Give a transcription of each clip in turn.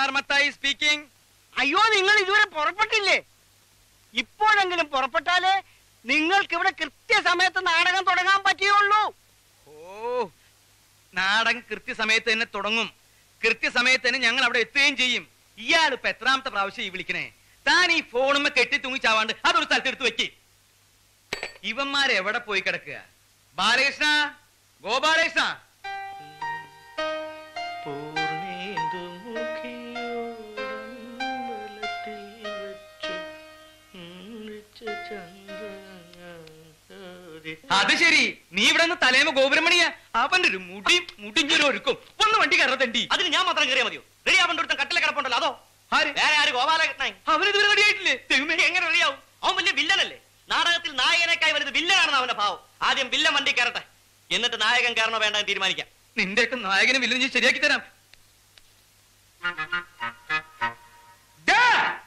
മാന്നാർമത്തായി speaking അയ്യോ നിങ്ങൾ ഇതുവരെ പുറപ്പെട്ടില്ലേ ഇപ്പോഴെങ്കിലും പുറപ്പെട്ടാലേ നിങ്ങൾക്ക് ഇവിടെ കൃത്യസമയത്ത് നാടകം തുടങ്ങാൻ പറ്റുകയുള്ളൂ ഓ നാടകം കൃത്യസമയത്ത് തന്നെ തുടങ്ങും കൃത്യസമയത്ത് തന്നെ ഞങ്ങൾ അവിടെ എത്തുകയും ചെയ്യും ഇയാൾ ഇപ്പൊ എത്രാമത്തെ പ്രാവശ്യം ഈ വിളിക്കണേ താൻ ഈ ഫോണുമ്മ കെട്ടി തൂങ്ങിച്ചാവാണ്ട് അതൊരു സ്ഥലത്ത് എടുത്ത് വെക്ക് ഇവന്മാരെവിടെ പോയി കിടക്കുക ബാലകൃഷ്ണ ഗോപാലകൃഷ്ണ അത് ശരി നീ ഇവിടെ നിന്ന് തലേമ ഗോപുരമണിയാ അവന്റെ ഒരു മുടി മുടിഞ്ഞൊരു ഒരുക്കും ഒന്ന് വണ്ടി കയറത്തണ്ടി അതിന് ഞാൻ മാത്രം കയറിയാ മതിയോ റെഡി ആവേണ്ട ഒരുത്തൻ കട്ടിലെ കിടപ്പുണ്ടല്ലോ അതോ ആര് വേറെ ആര് ഗോപാലകൃഷ്ണൻ അവനിതുവരെ റെഡിയായിട്ടില്ലേ ദൈവമേ എങ്ങനെ റെഡിയാവും അവൻ വലിയ വില്ലനല്ലേ നാടകത്തിൽ നായകനേക്കായി വലുത് വില്ലനാണെന്ന് അവന്റെ ഭാവം ആദ്യം വില്ലൻ വണ്ടി കയറട്ടെ എന്നിട്ട് നായകൻ കയറണോ വേണ്ട എന്ന് തീരുമാനിക്കാം നിന്റെയൊക്കെ നായകനെ വില്ലൻ ഞാൻ ശരിയാക്കി തരാം ദാ!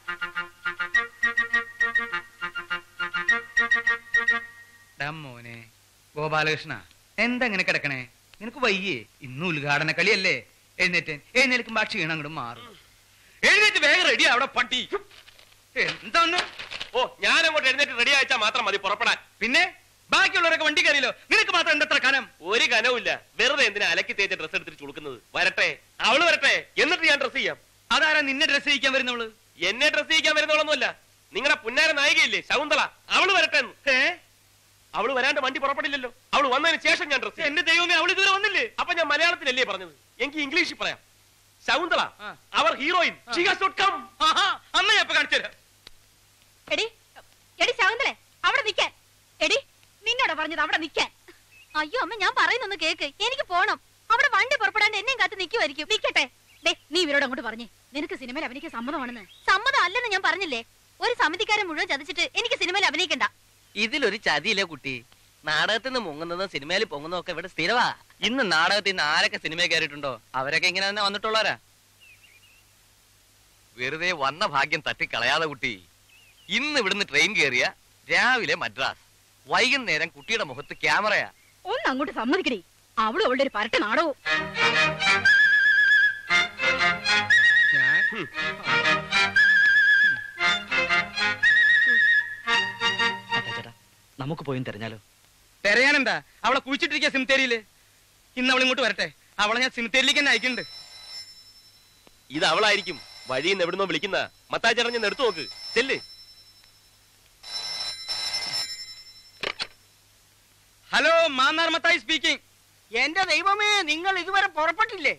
ഡാ മോനെ ഗോപാലകൃഷ്ണ എന്താ ഇങ്ങനെ കിടക്കണേ നിനക്ക് വയ്യേ ഇന്ന് ഉദ്ഘാടന കളിയല്ലേ എഴുന്നേറ്റ് എഴുന്നേൽക്കുമ്പോ ആ ക്ഷീണം അങ്ങോട്ട് മാറും എഴുന്നേറ്റ് വേഗം റെഡി അവിടെ പട്ടി എന്താന്ന് ഓ ഞാൻ അങ്ങോട്ട് എഴുന്നേറ്റ് റെഡി അയച്ചാൽ മാത്രം മതി പുറപ്പെടാൻ പിന്നെ ബാക്കിയുള്ളവരൊക്കെ വണ്ടി കയറിയല്ലോ നിനക്ക് മാത്രം എന്തത്ര കനം ഒരു കനവുമില്ല വെറുതെ എന്തിനാ അലക്കി തേച്ച ഡ്രസ് എടുത്തിട്ട് ചുളുക്കുന്നത് വരട്ടെ അവള് വരട്ടെ എന്നിട്ട് ഞാൻ ഡ്രസ് ചെയ്യാം അതാരാ നിന്നെ ഡ്രസ് ചെയ്യിക്കാൻ വരുന്നവള് എന്നെ ഡ്രസ് ചെയ്യിക്കാൻ വരുന്നോളൊന്നുമല്ല നിങ്ങളുടെ പുന്നാര നായികയില്ലേ ശകുന്തള അവള് വരട്ടെ എന്ന്. ഏ അവള് വരാണ്ട് വണ്ടി പുറപ്പെടില്ലല്ലോ അവള് വന്നതിന് ശേഷം ഞാൻ ഡ്രസ് എന്റെ ദൈവമേ അവൾ ഇതുവരെ വന്നില്ലേ അപ്പൊ ഞാൻ മലയാളത്തിലല്ലേ പറഞ്ഞത് എനിക്ക് ഇംഗ്ലീഷിൽ പറയാം ശകുന്തള ആ. അവർ heroine She has not come. ആഹാ, അമ്മ ഞാൻ ഇപ്പൊ കാണിച്ചു തരാം എടി എടി ശകുന്തളെ അവിടെ നിക്കാൻ എടി നിന്നോട് പറഞ്ഞത് അവിടെ നിക്കാൻ അയ്യോ അമ്മ ഞാൻ പറയുന്നൊന്ന് കേക്ക് എനിക്ക് പോണം അവിടെ വണ്ടി പുറപ്പെടാണ്ട് എന്നെയും കാത്ത് നിക്കുമായിരിക്കും നിക്കട്ടെ ദേ നീ ഇവരോട് അങ്ങോട്ട് പറഞ്ഞേ നിനക്ക് സിനിമയിൽ അഭിനയിക്കാൻ സമ്മതമാണെന്ന് സമ്മതം അല്ലെന്ന് ഞാൻ പറഞ്ഞില്ലേ ഒരു സമിതിക്കാരൻ മുഴുവൻ ചതിച്ചിട്ട് എനിക്ക് സിനിമയിൽ അഭിനയിക്കണ്ട ഇതിലൊരു ചതിയില്ലേ കുട്ടി നാടകത്തിൽ നിന്ന് മുങ്ങുന്നതും സിനിമയിൽ പൊങ്ങുന്നതും ഒക്കെ ഇവിടെ സ്ഥിരവാ ഇന്ന് നാടകത്തിൽ നിന്ന് ആരൊക്കെ സിനിമ കയറിയിട്ടുണ്ടോ അവരൊക്കെ ഇങ്ങനെ തന്നെ വന്നിട്ടുള്ളവരാ വെറുതെ വന്ന ഭാഗ്യം തട്ടിക്കളയാതെ കുട്ടി ഇന്ന് ഇവിടുന്ന് ട്രെയിൻ കയറിയ രാവിലെ മദ്രാസ് വൈകുന്നേരം കുട്ടിയുടെ മുഖത്ത് ക്യാമറയാ ഒന്ന് അങ്ങോട്ട് സമ്മതിക്കടി അവളും അവളുടെ ഒരു പരട്ട നാടകവും ഞാൻ ചേട്ടാ നമുക്ക് പോയി തെരഞ്ഞാലോ തെരയാനെന്താ അവളെ കുഴിച്ചിട്ടിരിക്കുക സിമിത്തേരിയില് ഇന്ന് അവൾ ഇങ്ങോട്ട് വരട്ടെ അവളെ ഞാൻ സിമിത്തേരിയിലേക്ക് തന്നെ അയക്കുന്നുണ്ട് ഇത് അവളായിരിക്കും വഴിയിൽ നിന്ന് എവിടുന്നോ വിളിക്കുന്ന മത്താച്ചേട്ടൻ ഞാൻ എടുത്തു നോക്ക് ചെല്ല് ഹലോ മാന്നാർ മത്തായി സ്പീക്കിംഗ് എന്റെ ദൈവമേ നിങ്ങൾ ഇതുവരെ പുറപ്പെട്ടില്ലേ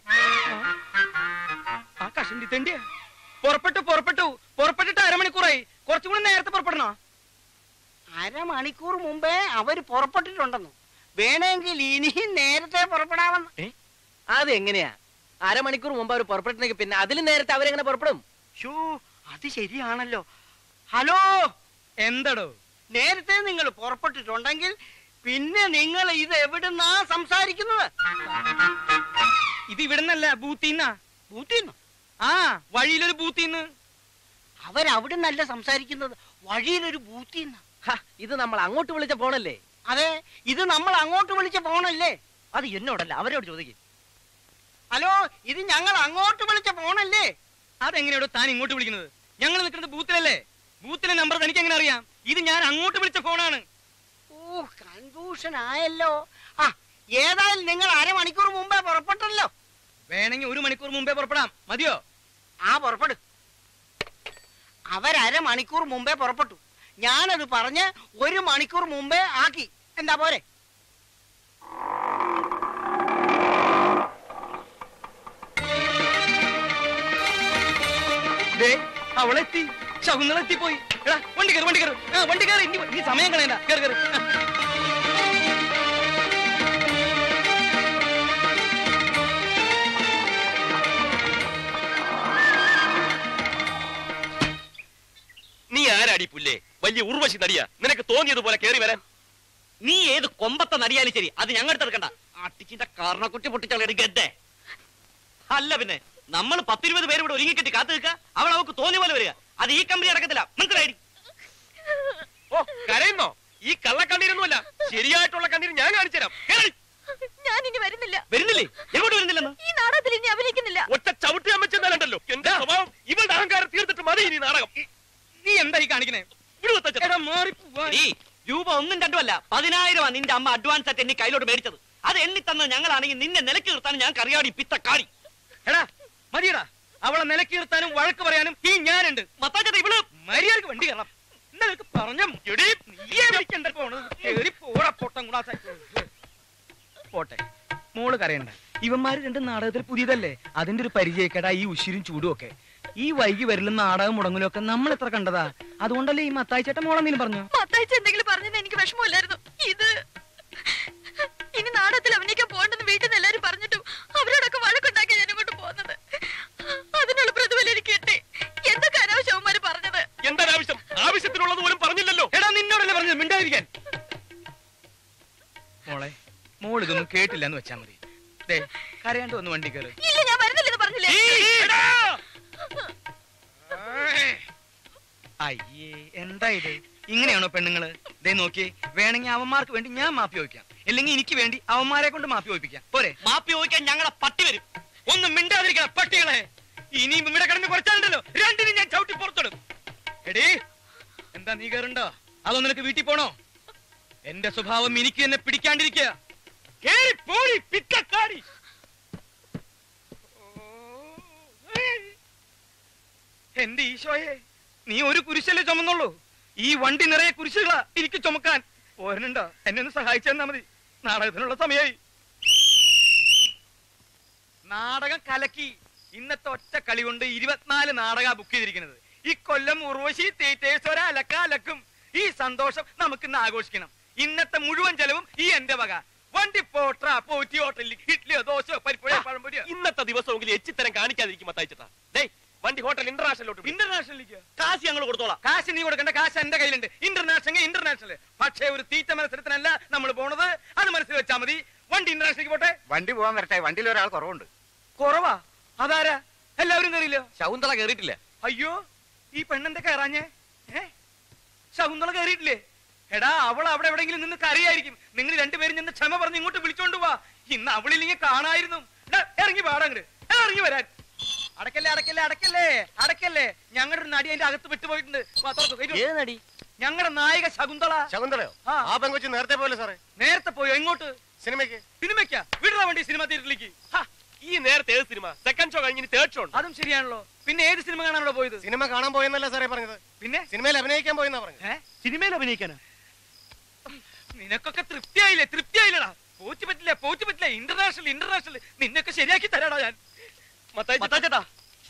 ആ കഷണ്ടി തെണ്ടിയ പുറപ്പെട്ടു പുറപ്പെട്ടു പുറപ്പെട്ടിട്ട് അരമണിക്കൂറായി കുറച്ചും കൂടി നേരത്തെ പുറപ്പെടണോ അരമണിക്കൂർ മുമ്പേ അവര് പുറപ്പെട്ടിട്ടുണ്ടെന്നു വേണമെങ്കിൽ ഇനിയും നേരത്തെ പുറപ്പെടാമെന്ന് അത് എങ്ങനെയാ അരമണിക്കൂർ മുമ്പ് അവർ പുറപ്പെട്ടെങ്കിൽ പിന്നെ അതിലും നേരത്തെ അവരെങ്ങനെ പുറപ്പെടും ഷോ അത് ശരിയാണല്ലോ ഹലോ എന്തടോ നേരത്തെ നിങ്ങൾ പുറപ്പെട്ടിട്ടുണ്ടെങ്കിൽ പിന്നെ നിങ്ങൾ ഇത് എവിടുന്നാ സംസാരിക്കുന്നത് ഇത് ഇവിടുന്നല്ല ബൂത്തിന്നാ ബൂത്തിന്ന് ആ വഴിയിലൊരു ബൂത്തിന്ന് അവരവിടുന്നല്ല സംസാരിക്കുന്നത് വഴിയിലൊരു ബൂത്തിന്ന് ഹ, ഇത് നമ്മൾ അങ്ങോട്ട് വിളിച്ച ഫോണല്ലേ അതെ ഇത് നമ്മൾ അങ്ങോട്ട് വിളിച്ച ഫോണല്ലേ അത് എന്നോടല്ല അവരോട് ചോദിക്കും ഹലോ ഇത് ഞങ്ങൾ അങ്ങോട്ട് വിളിച്ച ഫോണല്ലേ അതെങ്ങനെയാടോ താൻ ഇങ്ങോട്ട് വിളിക്കുന്നത് ഞങ്ങൾ നിൽക്കുന്നത് ബൂത്തിലല്ലേ ബൂത്തിലെ നമ്പർ തനിക്ക് എങ്ങനെ അറിയാം ഇത് ഞാൻ അങ്ങോട്ട് വിളിച്ച ഫോണാണ് ഓ കൺഫ്യൂഷൻ ആയല്ലോ ആ ഏതായാലും നിങ്ങൾ അരമണിക്കൂർ മുമ്പേ പുറപ്പെട്ടല്ലോ വേണമെങ്കിൽ ഒരു മണിക്കൂർ മുമ്പേ പുറപ്പെടാം മതിയോ ആ പുറപ്പെടു അവരമണിക്കൂർ മുമ്പേ പുറപ്പെട്ടു ഞാനത് പറഞ്ഞ് ഒരു മണിക്കൂർ മുമ്പേ ആക്കി എന്താ പോരെ ദേ അവളെത്തി ശകുന്തളെത്തി പോയി എടാ വണ്ടി കയറി വണ്ടി കയറി ആ വണ്ടി കയറി ഇനി ഇനി സമയം കളയണ്ട കയറി കയറി ആ. നീ ആരാടി പുല്ലേ വലിയ ഉർവശി നടിയാ നിനക്ക് തോന്നിയതുപോലെ കേറി വരാൻ നീ ഏത് കൊമ്പത്തെ നടിയാലും ശരി അത് ഞങ്ങൾ എടുത്തെടുക്കണ്ട അട്ടിച്ചിന്റെ കാരണക്കുറ്റി പൊട്ടിച്ചാൽ ഗഡ്ഡേ അല്ല പിന്നെ നമ്മൾ പത്തിരുപത് പേര് ഇവിടെ ഒരുങ്ങിക്കെട്ടി കാത്തു നിൽക്കുക അവൾ അവൾക്ക് തോന്നിയ പോലെ വരിക അത് ഈ കമ്പനി അടക്കത്തില്ല മനസ്സിലായി ഓ കരയുന്നോ ഈ കള്ളക്കണ്ണീരൊന്നുമല്ല ശരിയായിട്ടുള്ള കണ്ണീര് ഞാൻ കാണിച്ചുതരാം കേറി. ഞാൻ ഇനി വരുന്നില്ല വരുന്നില്ലേ എങ്ങോട്ട് വരുന്നില്ലെന്ന് ഈ നാടകത്തിൽ ഇനി അഭിനയിക്കുന്നില്ല ഒറ്റ ചവിട്ടി അമ്മച്ചെന്നാലുണ്ടല്ലോ എന്റെ സ്വഭാവം ഇവളുടെ അഹങ്കാരം തീർത്തിട്ട് മതി ഇനി നാടകം നീ എന്തായി കാണിക്കണേ ഇവിടെ വത്തച്ഛൻ. എടാ മാറി പോവാൻ. ഈ രൂപ ഒന്നും രണ്ടുമല്ല പതിനായിരമാ നിന്റെ അമ്മ അഡ്വാൻസ് ആയിട്ട് എന്നെ കയ്യിലോട്ട് മേടിച്ചത് അത് എണ്ണി തന്നത് ഞങ്ങളാണെങ്കിൽ നിന്നെ നിലക്ക് നിർത്താൻ ഞാൻ കറിയാടി പിത്തക്കാടി എടാ മതിയടാ അവളെ നിലക്ക് നിർത്താനും വഴക്ക് പറയാനും ഈ ഞാനുണ്ട് മത്താച്ചേട്ടാ ഇവള് മര്യാദക്ക് വണ്ടി കയറണം എന്നൊക്കെ പറഞ്ഞ എടീ, നീയേ വിളിക്കണ്ട പോണത് കേറി പോടാ പൊട്ടം കൂടാ പോട്ടെ മോള് കരയണ്ട ഇവന്മാര് രണ്ട് നാടകത്തിൽ പുതിയതല്ലേ അതിന്റെ ഒരു പരിചയക്കേടാ ഈ ഉശിരും ചൂടും ഒക്കെ ഈ വൈകി വരലും നാടകം മുടങ്ങലും ഒക്കെ നമ്മൾ എത്ര കണ്ടതാ അതുകൊണ്ടല്ലേ ഈ മത്തായി ചേട്ടൻ മോളെന്തെങ്കിലും പറഞ്ഞു മത്തായിച്ച് എന്തെങ്കിലും പറഞ്ഞത് എനിക്ക് വിഷമമില്ലായിരുന്നു ഇത് ഇനി നാടകത്തിൽ അഭിനയിക്കാൻ പോകണ്ടെന്ന് വീട്ടിൽ നിന്ന് എല്ലാരും പറഞ്ഞിട്ടും അവരോടൊക്കെ വഴക്കുണ്ടാക്കി ഞാൻ ഇങ്ങോട്ട് പോകുന്നത് അതിനുള്ള പ്രതിഫലം എനിക്ക് കിട്ടി എന്തൊക്കെ അനാവശ്യവന്മാര് പറഞ്ഞത് എന്താണ് ആവശ്യം ആവശ്യത്തിനുള്ളത് പോലും പറഞ്ഞില്ലല്ലോ എടാ നിന്നോടല്ലേ പറഞ്ഞത് മിണ്ടാതിരിക്കാൻ മോളെ മോൾ ഇതൊന്നും കേട്ടില്ല എന്ന് വെച്ചാ മതി ദേ കരയാണ്ട് വന്ന് വണ്ടി കയറി ഇല്ല ഞാൻ വരുന്നില്ലെന്ന് പറഞ്ഞില്ലേ അയ്യേ എന്താ ഇത് ഇങ്ങനെയാണോ പെണ്ണുങ്ങള് ദേ നോക്കിയേ വേണമെങ്കിൽ അവന്മാർക്ക് വേണ്ടി ഞാൻ മാപ്പി ചോദിക്കാം അല്ലെങ്കിൽ എനിക്ക് വേണ്ടി അവന്മാരെ കൊണ്ട് മാപ്പി ചോദിപ്പിക്കാം പോരെ മാപ്പി ചോദിക്കാൻ ഞങ്ങളെ പട്ടി വരും ഒന്നും മിണ്ടാതിരിക്കണം പട്ടികളെ ഇനിയും ഇവിടെ കിടന്ന് കുറച്ചാലുണ്ടല്ലോ രണ്ടിനും ഞാൻ ചവിട്ടി പുറത്തിടും എടീ എന്താ നീ കയറുണ്ടോ അതോ നിനക്ക് വീട്ടിൽ പോണോ എന്റെ സ്വഭാവം എനിക്ക് എന്നെ പിടിക്കാണ്ടിരിക്കുക കേറി പോടി പിറ്റക്കാടി എന്റെ ഈശോയെ നീ ഒരു കുരിശല്ലേ ചുമന്നുള്ളൂ ഈ വണ്ടി നിറയെ കുരിശുകളാ എനിക്ക് ചുമക്കാൻ പോരനുണ്ടോ എന്നെ ഒന്ന് സഹായിച്ചു തന്നാ മതി നാടകത്തിനുള്ള സമയമായി നാടകം കലക്കി ഇന്നത്തെ ഒറ്റ കളി കൊണ്ട് ഇരുപത്തിനാല് നാടക ബുക്ക് ചെയ്തിരിക്കുന്നത് ഈ കൊല്ലം ഉർവശി തേറ്റേഴ്സ് ഒരലക്ക അലക്കും ഈ സന്തോഷം നമുക്ക് ഇന്ന് ആഘോഷിക്കണം ഇന്നത്തെ മുഴുവൻ ചെലവും ഈ എന്റെ വക വണ്ടി പോട്ര പോറ്റി ഹോട്ടലിൽ ഇഡ്ഡലിയോ ദോശയോ പരിപ്പുഴയോ പഴംപൊരിയോ ഇന്നത്തെ ദിവസമെങ്കിലും എച്ചിത്തരം കാണിക്കാതിരിക്കും മത്തായിച്ചേട്ടാ ഡേ വണ്ടി ഹോട്ടൽ ഇന്റർനാഷണലോട്ട് ഇന്റർനാഷണലിലേക്ക് കാശ് ഞങ്ങൾ കൊടുത്തോളാം കാശ് നീ കൊടുക്കേണ്ട കാശ് എന്റെ കയ്യിലുണ്ട് ഇന്റർനാഷണൽ ഇന്റർനാഷണൽ പക്ഷേ ഒരു തീറ്റ മത്സരത്തിനല്ല നമ്മൾ പോണത് അത് മനസ്സിൽ വെച്ചാൽ മതി വണ്ടി ഇന്റർനാഷണലിലേക്ക് പോട്ടെ വണ്ടി പോകാൻ വരട്ടെ വണ്ടിയിൽ ഒരാൾ കുറവുണ്ട് കുറവാ അതാരാ എല്ലാവരും കയറിയില്ലോ ശകുന്തള കേറിയിട്ടില്ല അയ്യോ ഈ പെണ്ണെന്താ കയറാഞ്ഞേ ഏ ശകുന്തള കയറിയിട്ടില്ലേ എടാ അവൾ അവിടെ എവിടെയെങ്കിലും നിന്ന് കരയായിരിക്കും നിങ്ങൾ രണ്ടുപേരും നിന്ന് ക്ഷമ പറഞ്ഞ് ഇങ്ങോട്ട് വിളിച്ചോണ്ട് പോവാ ഇന്ന് അവളില്ലെങ്കിൽ കാണായിരുന്നു എടാ, ഇറങ്ങി പാടങ്ങട് ഇറങ്ങി വരാൻ അടക്കല്ലേ അടക്കല്ലേ അടക്കല്ലേ അടക്കല്ലേ ഞങ്ങളുടെ ഒരു നടി അതിന്റെ അകത്ത് വിട്ടുപോയിട്ടുണ്ട് വാ, തുറക്ക്, കയറ്റി വിട്. ഏത് നടി ഞങ്ങളുടെ നായിക ശകുന്തള ശകുന്തളയോ ആ. ആ പെങ്കൊച്ച് നേരത്തെ പോലെ സാറേ നേരത്തെ പോയോ എങ്ങോട്ട് സിനിമയ്ക്ക് സിനിമയ്ക്കാ വിടുന്ന വണ്ടി സിനിമ തിയേറ്ററിലേക്ക് ഹാ, ഈ നേരത്തെ ഏത് സിനിമ സെക്കൻഡ് ഷോ കഴിഞ്ഞ് തേർഡ് ഷോ ഉണ്ട് അതും ശരിയാണല്ലോ പിന്നെ ഏത് സിനിമ കാണാനോ പോയത് സിനിമ കാണാൻ പോയെന്നല്ല സാറേ പറഞ്ഞത് പിന്നെ സിനിമയിൽ അഭിനയിക്കാൻ പോയെന്നാ പറഞ്ഞത് ഏ സിനിമയിൽ അഭിനയിക്കാനാ നിനക്കൊക്കെ തൃപ്തിയായില്ലേ തൃപ്തിയായില്ലടാ പോറ്റി പറ്റില്ല പോറ്റി പറ്റില്ല ഇന്റർനാഷണൽ ഇന്റർനാഷണൽ നിന്നൊക്കെ ശരിയാക്കി തരാടാ ഞാൻ മത്താച്ചേട്ടാ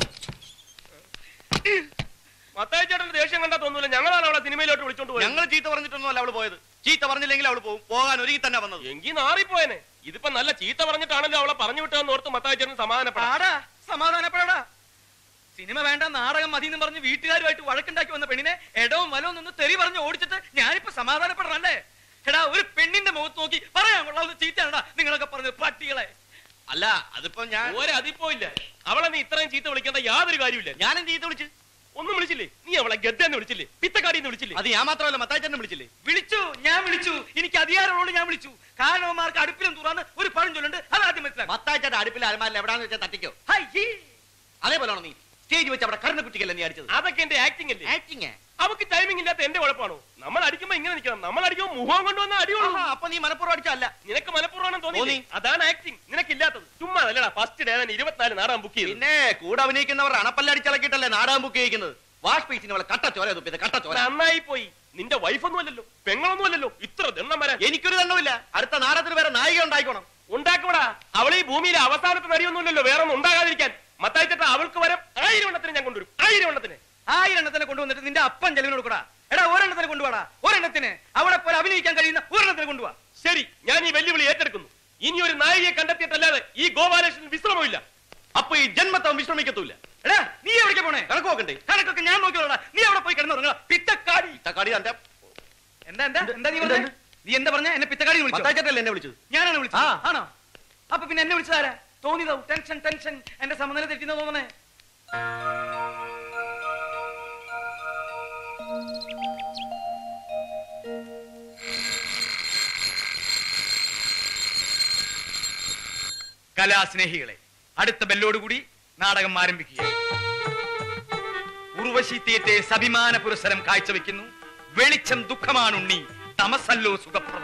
മത്തായി ചേട്ടന്റെ ദേഷ്യം കണ്ടാ തോന്നൂല ഞങ്ങളാണ് അവളെ സിനിമയിലോട്ട് വിളിച്ചോണ്ട് പോയത് ഞങ്ങൾ ചീത്ത പറഞ്ഞിട്ടൊന്നുമല്ല അവള് പോയത് ചീത്ത പറഞ്ഞില്ലെങ്കിൽ അവള് പോകും പോകാൻ ഒരുങ്ങി തന്നെ വന്നത് എങ്കിൽ നാറിപ്പോയനെ ഇതിപ്പോ നല്ല ചീത്ത പറഞ്ഞിട്ടാണല്ലോ അവളെ പറഞ്ഞു വിട്ടതെന്ന് ഓർത്ത് മത്തായി ചേട്ടൻ സമാധാനപ്പെടാം ആടാ സമാധാനപ്പെടാടാ സിനിമ വേണ്ട നാടകം മതി എന്ന് പറഞ്ഞ് വീട്ടുകാരുമായിട്ട് വഴക്കുണ്ടാക്കി വന്ന പെണ്ണിനെ എടവും വലവും നിന്ന് തെറി പറഞ്ഞ് ഓടിച്ചിട്ട് ഞാനിപ്പോ സമാധാനപ്പെടണല്ലേ എടാ ഒരു പെണ്ണിന്റെ മുഖത്ത് നോക്കി പറയാൻ കൊള്ളാവുന്ന ചീത്തയാണടാ നിങ്ങളൊക്കെ പറഞ്ഞത് പട്ടികളെ അല്ല അതിപ്പോ ഞാൻ ഒരതിപ്പോ ഇല്ല അവളെ നീ ഇത്രയും ചീത്ത വിളിക്കേണ്ട യാതൊരു കാര്യമില്ല ഞാനും ചീത്ത വിളിച്ചു ഒന്നും വിളിച്ചില്ലേ നീ അവളെ ഗദ്ദെന്ന് വിളിച്ചില്ലേ പിത്തക്കാടിന്ന് വിളിച്ചില്ലേ അത് ഞാൻ മാത്രമല്ല മത്താച്ചേട്ടനെ വിളിച്ചില്ലേ വിളിച്ചു ഞാൻ വിളിച്ചു എനിക്ക് അധികാരമുള്ളൂ ഞാൻ വിളിച്ചു കാരണവന്മാർക്ക് അടുപ്പിലും തുറന്ന് ഒരു പഴം ചൊല്ലുണ്ട് അത് ആദ്യം മനസ്സിലാക്കാം മത്താച്ചേട്ടൻ അടുപ്പിൽ അലമാരിൽ എവിടാന്ന് വെച്ചാൽ തട്ടിക്കോ ഹൈ, ഹീ. അതേപോലെയാണോ നീ സ്റ്റേജ് വെച്ച് അവിടെ കരണ കുട്ടിക്കല്ലേ നീ അടിച്ചത് അതൊക്കെ എന്റെ ആക്ടിംഗ് അല്ലേ ആക്ടിങ് അവക്ക് ടൈമിംഗ് ഇല്ലാത്ത എന്റെ കുഴപ്പമാണോ നമ്മൾ അടിക്കുമ്പോ ഇങ്ങനെ നിൽക്കണം നമ്മൾ അടിക്കുമ്പോ മുഖം കൊണ്ടുവന്ന അടിയുള്ളൂ അപ്പൊ നീ മനപ്പുറം അടിച്ചല്ല നിനക്ക് മനഃപൂർവ്വം തോന്നി തോന്നി. അതാണ് ആക്ടിംഗ് നിനക്കില്ലാത്തത് ചുമ്മാ അല്ലടാ ഫസ്റ്റ് ഡേ തന്നെ ഇരുപത്തിനാല് നാടകം ബുക്ക് ചെയ്തു പിന്നെ കൂടെ അഭിനയിക്കുന്നവർ അണപ്പല്ലടിച്ചിളക്കിയിട്ടല്ലേ നാടകം ബുക്ക് ചെയ്യിക്കുന്നത് വാഷ് പീസിന് അവളെ കട്ട ചോര തുപ്പിയത് കട്ട ചോര നന്നായി പോയി നിന്റെ വൈഫൊന്നും അല്ലല്ലോ പെങ്ങളൊന്നും അല്ലല്ലോ ഇത്ര ദണ്ണം വരാൻ എനിക്കൊരു ദണ്ണമില്ല അടുത്ത നാടകത്തിന് വേറെ നായിക ഉണ്ടായിക്കോണം ഉണ്ടാക്കടാ അവൾ ഈ ഭൂമിയിലെ അവസാനത്തെ നടിയൊന്നുമില്ലല്ലോ വേറെ ഒന്നും ഉണ്ടാകാതിരിക്കാൻ മത്തായിച്ചേട്ട അവൾക്ക് വരം ആയിരം എണ്ണത്തിന് ഞാൻ കൊണ്ടുവരും ആയിരം എണ്ണത്തിന് ആയിരം എണ്ണത്തിനെ കൊണ്ടുവന്നിട്ട് നിന്റെ അപ്പൻ ചെലവിന് കൊടുക്കടാ എടാ ഒരെണ്ണത്തിന് കൊണ്ടുപോടാ ഒരെണ്ണത്തിന് അവിടെ പോലെ അഭിനയിക്കാൻ കഴിയുന്ന ഒരെണ്ണത്തിന് കൊണ്ടുപോവാ ശരി ഞാൻ ഈ വെല്ലുവിളി ഏറ്റെടുക്കുന്നു ഇനി ഒരു നായികയെ കണ്ടെത്തിയിട്ടല്ലാതെ ഈ ഗോപാലകൃഷ്ണൻ വിശ്രമമില്ല അപ്പൊ ഈ ജന്മത്തം വിശ്രമിക്കത്തൂല്ല എടാ നീ എവിടേക്ക് പോണേ കണക്ക് നോക്കണ്ടേ കണക്കൊക്കെ ഞാൻ നോക്കിയോടാ നീ അവിടെ പോയി കിടന്നുറങ്ങാ പിത്തക്കാടി തക്കാടി തന്റെ എന്താ എന്താ എന്താ നീ പറഞ്ഞേ നീ എന്താ പറഞ്ഞ എന്നെ പിത്തക്കാടി എന്ന് വിളിച്ചോ മത്താച്ചേട്ടല്ലേ എന്നെ വിളിച്ചത് ഞാനാണ് വിളിച്ചത് ആ. ആണോ അപ്പൊ പിന്നെ എന്നെ വിളിച്ചതാരാ തോന്നിയതാവും ടെൻഷൻ ടെൻഷൻ എന്റെ സമനില തെറ്റിന്ന് തോന്നണേ കലാസ്നേഹികളെ അടുത്ത ബെല്ലോടുകൂടി നാടകം ആരംഭിക്കുക ഉർവശി തിയേറ്റേഴ്സ് അഭിമാന പുരസ്സരം കാഴ്ചവെക്കുന്നു വെളിച്ചം ദുഃഖമാണുണ്ണി തമസല്ലോ സുഖപ്രദം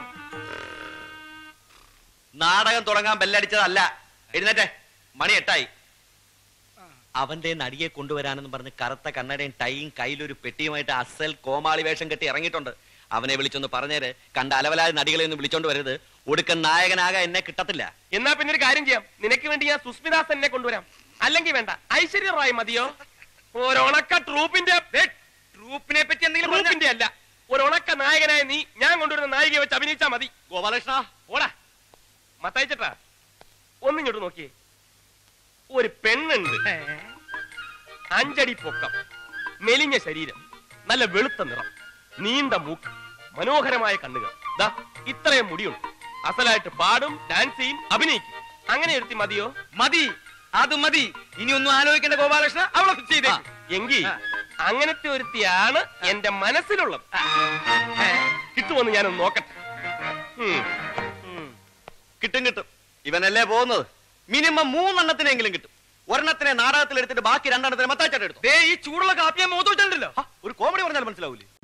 നാടകം തുടങ്ങാൻ ബെല്ലടിച്ചതല്ല എഴുന്നേറ്റെ മണി എട്ടായി അവന്റെ നടിയെ കൊണ്ടുവരാനെന്ന് പറഞ്ഞ് കറുത്ത കണ്ണടയും ടൈയും കയ്യിലൊരു പെട്ടിയുമായിട്ട് അസൽ കോമാളി വേഷം കെട്ടി ഇറങ്ങിയിട്ടുണ്ട് അവനെ വിളിച്ചൊന്ന് പറഞ്ഞേര് കണ്ട അലവലായ നടികളെ ഒന്നും വിളിച്ചോണ്ട് വരരുത് ഒടുക്കൻ നായകനാകാൻ എന്നെ കിട്ടത്തില്ല എന്നാ പിന്നെ ഒരു കാര്യം ചെയ്യാം നിനക്ക് വേണ്ടി ഞാൻ സുസ്മിദാസ് എന്നെ കൊണ്ടുവരാം അല്ലെങ്കിൽ വേണ്ട ഐശ്വര്യ റായ് മതിയോ ഒരണക്ക ട്രൂപ്പിന്റെ ട്രൂപ്പിനെ പറ്റി എന്തെങ്കിലും പറഞ്ഞാ- ട്രൂപ്പിന്റെ അല്ല ഒരണക്ക നായകനായ നീ ഞാൻ കൊണ്ടുവരുന്ന നായികയെ വെച്ച് അഭിനയിച്ചാ മതി ഗോപാലകൃഷ്ണ ഓടാ മത്തയച്ചട്ടാ ഒന്നിങ്ങോട്ട് നോക്കിയേ ഒരു പെണ്ണുണ്ട് അഞ്ചടി പൊക്കം മെലിഞ്ഞ ശരീരം നല്ല വെളുത്ത നിറം നീണ്ട മൂക്ക് മനോഹരമായ കണ്ണുകൾ ദാ ഇത്രയും മുടിയുണ്ട് അസലായിട്ട് പാടും ഡാൻസ് ചെയ്യും അഭിനയിക്കും അങ്ങനെ എടുത്തി മതിയോ മതി അത് മതി ഇനി ഒന്നും ആലോചിക്കേണ്ട ഗോപാലകൃഷ്ണ അവളെ ഫിക്സ് ചെയ്തേ എങ്കിൽ ആ. അങ്ങനത്തെ ഒരുത്തിയാണ് എന്റെ മനസ്സിലുള്ളത് കിട്ടുമെന്ന് ഞാനൊന്ന് നോക്കട്ടെ ഉം. കിട്ടും കിട്ടും ഇവനല്ലേ പോകുന്നത് മിനിമം മൂന്നെണ്ണത്തിനെങ്കിലും കിട്ടും ഒരെണ്ണത്തിനെ നാടകത്തിൽ എടുത്തിട്ട് ബാക്കി രണ്ടെണ്ണത്തിനെ മത്താച്ചാട്ട് എടുത്തു ദേ ഈ ചൂടുള്ള കാപ്പിയെ മോത്തോട്ടുണ്ടല്ലോ ഒരു കോമഡി പറഞ്ഞാൽ മനസ്സിലാവൂലേ